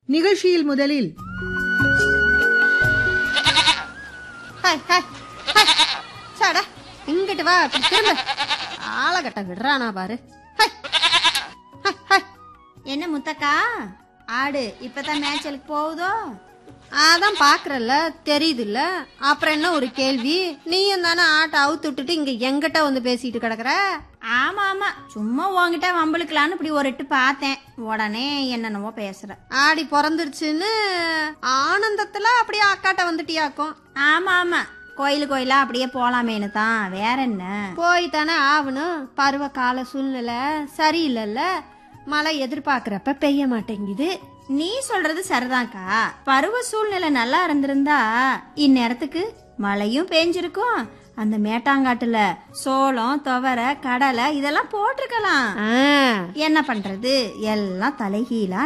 நிகழ்ச்சியில் முதலில் hi hi hi சாடா இங்கிட்டு வா அப்படி திரும்ப ஆளகட்ட விடுறானா பாரு ஹாய் ஹாய் ஹாய் என்ன முத்தக்கா ஆடு இப்பதான் மேய்ச்சலுக்கு போகுதோ அதான் பாக்குறல்ல தெரியுதுல்ல அப்புறம் என்ன ஒரு கேள்வி நீயும் தானே ஆட்டை அவுத்து விட்டுட்டு இங்க எங்கிட்ட வந்து பேசிட்டு கிடக்குற ஆமா ஆமா சும்மா உன்கிட்ட வம்பளுக்கலான்னு இப்படி ஒரு எட்டு பார்த்தேன் உடனே என்னென்னவோ பேசுற ஆடி பிறந்துருச்சுன்னு ஆனந்தத்துல அப்படியே அக்காட்ட வந்துட்டியாக்கும் ஆமா ஆமா கோயில் கோயிலா அப்படியே போலாமேனு தான் வேற என்ன போய் தானே ஆகணும் பருவ கால சூழ்நிலை சரியில்லைல்ல மழை எதிர்பார்க்கறப்ப பெய்ய மாட்டேங்குது நீ சொல்றது சரிதான்க்கா பருவ சூழ்நிலை நல்லா இருந்திருந்தா இந்நேரத்துக்கு மழையும் பேஞ்சிருக்கும் அந்த மேட்டாங்காட்டுல சோளம் துவரை கடலை இதெல்லாம் போட்டிருக்கலாம் ஆ என்ன பண்றது எல்லாம் தலைகீழா